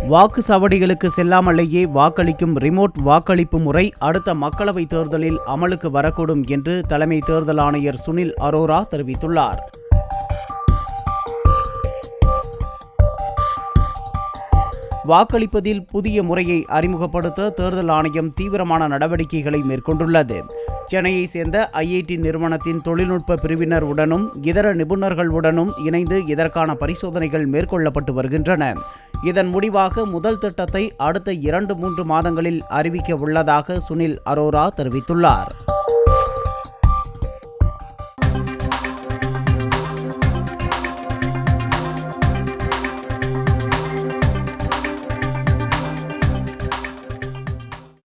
வாக்குச்சாவடிகளுக்கு செல்லாமலேயே வாக்களிக்கும் ரிமோட் வாக்களிப்பு முறை அடுத்த மக்களவைத் தேர்தலில் அமலுக்கு வரக்கூடும் என்று தலைமை தேர்தல் ஆணையர் சுனில் அரோரா தெரிவித்துள்ளார் வாக்களிப்பதில் புதிய முறையை அறிமுகப்படுத்த தேர்தல் ஆணையம் தீவிரமான நடவடிக்கைகளை மேற்கொண்டுள்ளது சென்னையை சேர்ந்த ஐஐடி நிறுவனத்தின் தொழில்நுட்ப பிரிவினர் உடனும் இதர நிபுணர்களுடனும் இணைந்து இதற்கான பரிசோதனைகள் மேற்கொள்ளப்பட்டு வருகின்றன இதன் முடிவாக முதல் திட்டத்தை அடுத்த இரண்டு மூன்று மாதங்களில் அறிவிக்க உள்ளதாக சுனில் அரோரா தெரிவித்துள்ளார்